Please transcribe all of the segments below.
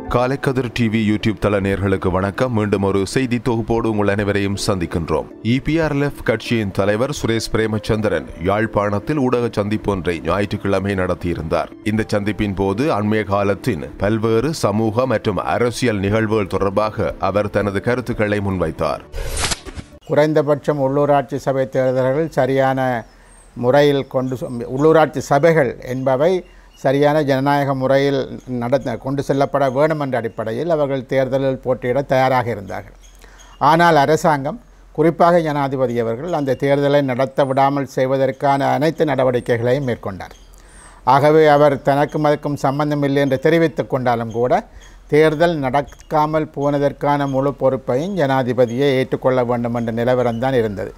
Kalaikathir TV YouTube தள நேர்களுக்கு வணக்கம் மீண்டும் ஒரு செய்தி தொகுப்போடு உங்கள் அனைவரையும் சந்திக்கின்றோம் இபிஆர்எல்எஃப் கட்சியின் தலைவர் சுரேஷ் பிரேமச்சந்திரன் யாழ்ப்பாணத்தில் ஊடக சந்திப்பு ஒன்றை ஞாயிற்றுக்கிழமை நடத்தியிருந்தார் இந்த சந்திப்பின் போது அண்மைய காலத்தின் பல்வேறு சமூக மற்றும் அரசியல் நிகழ்வுகள் தொடர்பாக அவர் தனது கருத்துக்களை முன்வைத்தார் குறைந்தபட்சம் உள்ளூராட்சி சபை தேர்தல்கள் சரியான முறையில் கொண்டு செ- உள்ளூராட்சி சபைகள் என்பவை சரியான ஜனநாயக முறையில் நடத்த கொண்டு செல்லப்பட வேண்டும் என்ற அடிப்படையில் அவர்கள் தேர்தலில் போட்டியிட தயாராக இருந்தார்கள் ஆனால் அரசாங்கம் குறிப்பாக ஜனாதிபதி அவர்கள் அந்த தேர்தலை நடத்த விடாமல் செய்வதற்கான அனைத்து நடவடிக்கைகளையும் மேற்கொண்டார் ஆகவே அவர் தனக்கும் அதுக்கும் சம்பந்தமில்லை என்று தெரிவித்துக் கொண்டாலும் கூட தேர்தல் நடக்காமல் போனதற்கான முழு பொறுப்பையும் ஜனாதிபதியை ஏற்றுக்கொள்ள வேண்டும் என்ற நிலவரம்தான் இருந்தது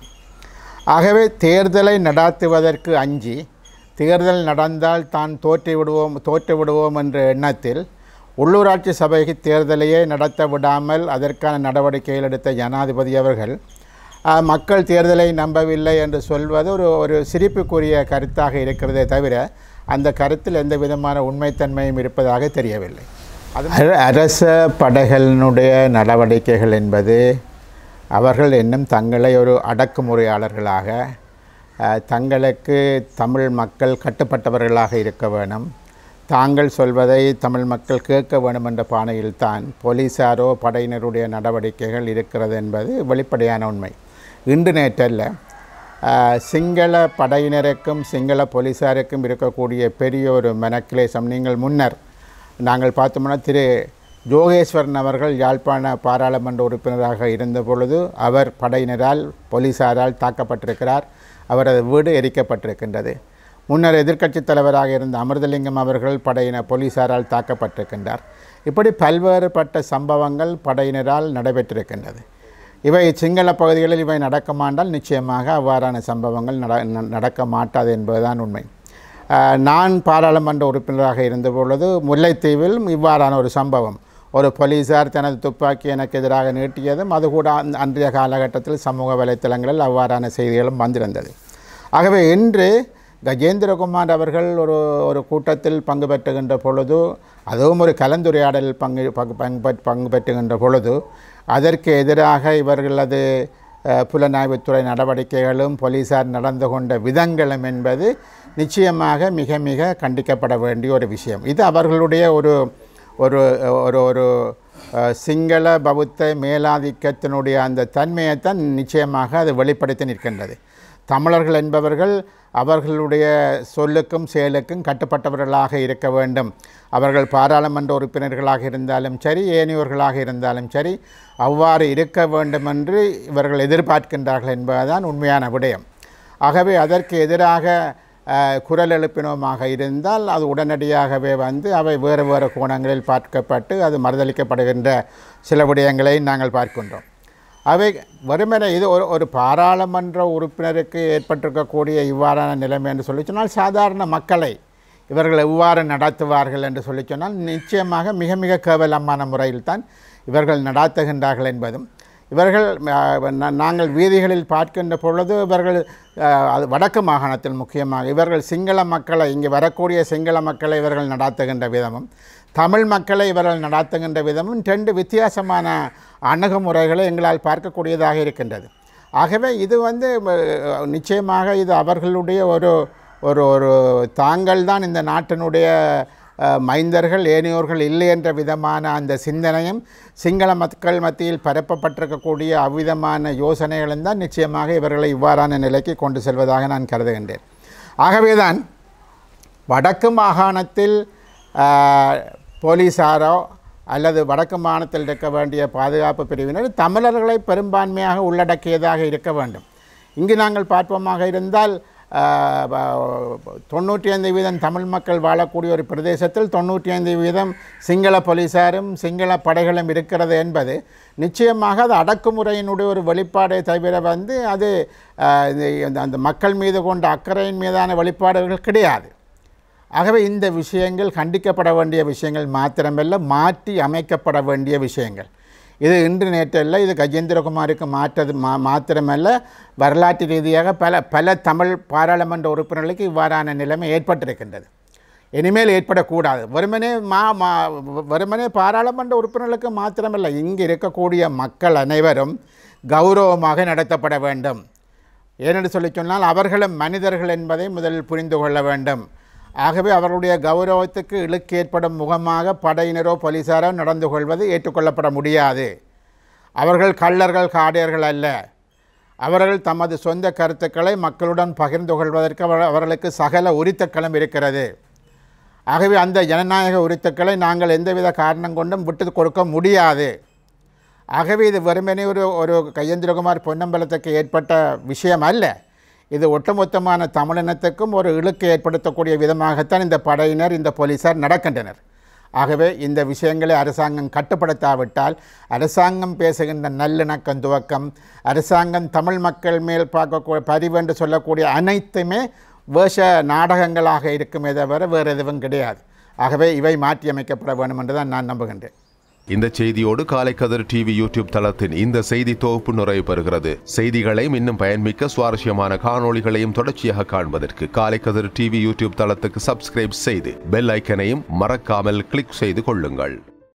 ஆகவே தேர்தலை நடாத்துவதற்கு அஞ்சி தேர்தல் நடந்தால் தான் தோற்று விடுவோம் தோற்று விடுவோம் என்ற எண்ணத்தில் உள்ளூராட்சி சபைக்கு தேர்தலையே நடத்த விடாமல் அதற்கான நடவடிக்கைகள் எடுத்த ஜனாதிபதி அவர்கள் ஆஹ், மக்கள் தேர்தலை நம்பவில்லை என்று சொல்வது ஒரு ஒரு சிரிப்புக்குரிய கருத்தாக இருக்கிறதே தவிர அந்த கருத்தில் எந்த விதமான உண்மைத்தன்மையும் இருப்பதாக தெரியவில்லை அது அரச படைகளினுடைய நடவடிக்கைகள் என்பது அவர்கள் இன்னும் தங்களை ஒரு அடக்குமுறையாளர்களாக அஹ், தங்களுக்கு தமிழ் மக்கள் கட்டுப்பட்டவர்களாக இருக்க வேணும் தாங்கள் சொல்வதை தமிழ் மக்கள் கேட்க வேண்டும் என்ற பாணியில்தான் போலீசாரோ படையினருடைய நடவடிக்கைகள் இருக்கிறது என்பது வெளிப்படையான உண்மை இன்று நேற்றல்ல அஹ், சிங்கள படையினருக்கும் சிங்கள போலீசாருக்கும் இருக்கக்கூடிய பெரிய ஒரு மனக்கிலேசம் நீங்கள் முன்னர் நாங்கள் பார்த்தோம்னா திரு ஜோகேஸ்வரன் அவர்கள் யாழ்ப்பாண பாராளுமன்ற உறுப்பினராக இருந்த பொழுது அவர் படையினரால் போலீசாரால் தாக்கப்பட்டிருக்கிறார் அவரது வீடு எரிக்கப்பட்டிருக்கின்றது முன்னர் எதிர்க்கட்சித் தலைவராக இருந்த அமிர்தலிங்கம் அவர்கள் படையினர் போலீசாரால் தாக்கப்பட்டிருக்கின்றார் இப்படி பல்வேறுபட்ட சம்பவங்கள் படையினரால் நடைபெற்றிருக்கின்றது இவை சிங்கள பகுதிகளில் இவை நடக்குமாண்டால் நிச்சயமாக அவ்வாறான சம்பவங்கள் நட ந- நடக்க மாட்டாது என்பதுதான் உண்மை ஆஹ், நான் பாராளுமன்ற உறுப்பினராக இருந்த பொழுது முல்லைத்தீவில் இவ்வாறான ஒரு சம்பவம் ஒரு போலீசார் தனது துப்பாக்கி எனக்கு எதிராக நீட்டியதும் அது கூட அந்த அன்றைய காலகட்டத்தில் சமூக வலைத்தளங்களில் அவ்வாறான செய்திகளும் வந்திருந்தது ஆகவே இன்று கஜேந்திரகுமார் அவர்கள் ஒரு ஒரு கூட்டத்தில் பங்கு பெற்றுகின்ற பொழுது அதுவும் ஒரு கலந்துரையாடலில் பங்கு பங்கு பங்கு பெற்- பங்கு பெற்றுகின்ற பொழுது அதற்கு எதிராக இவர்களது அஹ், புலனாய்வுத்துறை நடவடிக்கைகளும் போலீசார் நடந்து கொண்ட விதங்களும் என்பது நிச்சயமாக மிக மிக கண்டிக்கப்பட வேண்டிய ஒரு விஷயம் இது அவர்களுடைய ஒரு ஒரு ஒரு ஒரு அஹ், சிங்கள பௌத்த மேலாதிக்கத்தினுடைய அந்த தன்மையைத்தான் நிச்சயமாக அது வெளிப்படுத்தி நிற்கின்றது தமிழர்கள் என்பவர்கள் அவர்களுடைய சொல்லுக்கும் செயலுக்கும் கட்டுப்பட்டவர்களாக இருக்க வேண்டும் அவர்கள் பாராளுமன்ற உறுப்பினர்களாக இருந்தாலும் சரி ஏனையோர்களாக இருந்தாலும் சரி அவ்வாறு இருக்க வேண்டும் என்று இவர்கள் எதிர்பார்க்கின்றார்கள் என்பதுதான் உண்மையான விடயம் ஆகவே அதற்கு எதிராக அஹ், குரல் எழுப்பினோமாக இருந்தால் அது உடனடியாகவே வந்து அவை வேறு வேறு கோணங்களில் பார்க்கப்பட்டு அது மறுதளிக்கப்படுகின்ற சில விடயங்களை நாங்கள் பார்க்கின்றோம் அவை வெறுமனே இது ஒரு ஒரு பாராளுமன்ற உறுப்பினருக்கு ஏற்பட்டிருக்கக்கூடிய இவ்வாறான நிலைமை என்று சொல்லி சொன்னால் சாதாரண மக்களை இவர்கள் எவ்வாறு நடத்துவார்கள் என்று சொல்லி சொன்னால் நிச்சயமாக மிக மிக கேவலமான முறையில்தான் இவர்கள் நடாத்துகின்றார்கள் என்பதும் இவர்கள் அஹ், நா- நாங்கள் வீதிகளில் பார்க்கின்ற பொழுது இவர்கள் அஹ், அது வடக்கு மாகாணத்தில் முக்கியமாக இவர்கள் சிங்கள மக்களை இங்கே வரக்கூடிய சிங்கள மக்களை இவர்கள் நடாத்துகின்ற விதமும் தமிழ் மக்களை இவர்கள் நடாத்துகின்ற விதமும் ரெண்டு வித்தியாசமான அணுகுமுறைகளை எங்களால் பார்க்கக்கூடியதாக இருக்கின்றது ஆகவே இது வந்து அஹ், நிச்சயமாக இது அவர்களுடைய ஒரு ஒரு ஒரு தாங்கள் தான் இந்த நாட்டினுடைய அஹ், மைந்தர்கள் ஏனையோர்கள் இல்லை என்ற விதமான அந்த சிந்தனையும் சிங்கள மக்கள் மத்தியில் பரப்பப்பட்டிருக்கக்கூடிய அவ்விதமான யோசனைகளும் தான் நிச்சயமாக இவர்களை இவ்வாறான நிலைக்கு கொண்டு செல்வதாக நான் கருதுகின்றேன் ஆகவேதான் வடக்கு மாகாணத்தில் ஆஹ், போலீசாரோ அல்லது வடக்கு மாகாணத்தில் இருக்க வேண்டிய பாதுகாப்பு பிரிவினர் தமிழர்களை பெரும்பான்மையாக உள்ளடக்கியதாக இருக்க வேண்டும் இங்கு நாங்கள் பார்ப்போமாக இருந்தால் ஆஹ், ப- தொண்ணூற்றி ஐந்து வீதம் தமிழ் மக்கள் வாழக்கூடிய ஒரு பிரதேசத்தில் தொண்ணூற்றி ஐந்து வீதம் சிங்கள போலீசாரும் சிங்கள படைகளும் இருக்கிறது என்பது நிச்சயமாக அது அடக்குமுறையினுடைய ஒரு வெளிப்பாடே தவிர வந்து அது ஆஹ், இந்த- அந்த மக்கள் மீது கொண்ட அக்கறையின் மீதான வெளிப்பாடுகள் கிடையாது ஆகவே இந்த விஷயங்கள் கண்டிக்கப்பட வேண்டிய விஷயங்கள் மாத்திரமல்ல மாற்றி அமைக்கப்பட வேண்டிய விஷயங்கள் இது இன்று நேற்றல்ல இது கஜேந்திரகுமாருக்கு மாற்றது மா மாத்திரமல்ல வரலாற்று ரீதியாக பல பல தமிழ் பாராளுமன்ற உறுப்பினர்களுக்கு இவ்வாறான நிலைமை ஏற்பட்டிருக்கின்றது இனிமேல் ஏற்படக்கூடாது வெறுமனே மா மா வெறுமனே பாராளுமன்ற உறுப்பினர்களுக்கு மாத்திரமல்ல இங்கு இருக்கக்கூடிய மக்கள் அனைவரும் கௌரவமாக நடத்தப்பட வேண்டும் ஏனென்று சொல்லி சொன்னால் அவர்களும் மனிதர்கள் என்பதை முதலில் புரிந்து கொள்ள வேண்டும் ஆகவே அவர்களுடைய கௌரவத்துக்கு இழுக்கு ஏற்படும் முகமாக படையினரோ போலீசாரோ நடந்து கொள்வது ஏற்றுக்கொள்ளப்பட முடியாது அவர்கள் கள்ளர்கள் காடையர்கள் அல்ல அவர்கள் தமது சொந்த கருத்துக்களை மக்களுடன் பகிர்ந்து கொள்வதற்கு அவர் அவர்களுக்கு சகல உரித்தக்களும் இருக்கிறது ஆகவே அந்த ஜனநாயக உரித்துக்களை நாங்கள் எந்தவித காரணம் கொண்டும் விட்டு கொடுக்க முடியாது ஆகவே இது வெறுமனே ஒரு ஒரு கையேந்திரகுமார் பொன்னம்பலத்துக்கு ஏற்பட்ட விஷயம் அல்ல இது ஒட்டுமொத்தமான தமிழினத்துக்கும் ஒரு இழுக்கு ஏற்படுத்தக்கூடிய விதமாகத்தான் இந்த படையினர் இந்த போலீசார் நடக்கின்றனர் ஆகவே இந்த விஷயங்களை அரசாங்கம் கட்டுப்படுத்தாவிட்டால் அரசாங்கம் பேசுகின்ற நல்லிணக்கம் துவக்கம் அரசாங்கம் தமிழ் மக்கள் மேல் பார்க்கக்கூடிய பதிவு என்று சொல்லக்கூடிய அனைத்துமே வேஷ நாடகங்களாக இருக்குமே தவிர வேறு எதுவும் கிடையாது ஆகவே இவை மாற்றியமைக்கப்பட வேண்டும் என்று தான் நான் நம்புகின்றேன் இந்த செய்தியோடு காலை கதிர் டிவி யூடியூப் தளத்தின் இந்த செய்தி தொகுப்பு நிறைவு பெறுகிறது செய்திகளையும் இன்னும் பயன்மிக்க சுவாரஸ்யமான காணொளிகளையும் தொடர்ச்சியாக காண்பதற்கு காலை கதிர் டிவி யூடியூப் தளத்துக்கு சப்ஸ்கிரைப் செய்து பெல் ஐக்கனையும் மறக்காமல் கிளிக் செய்து கொள்ளுங்கள்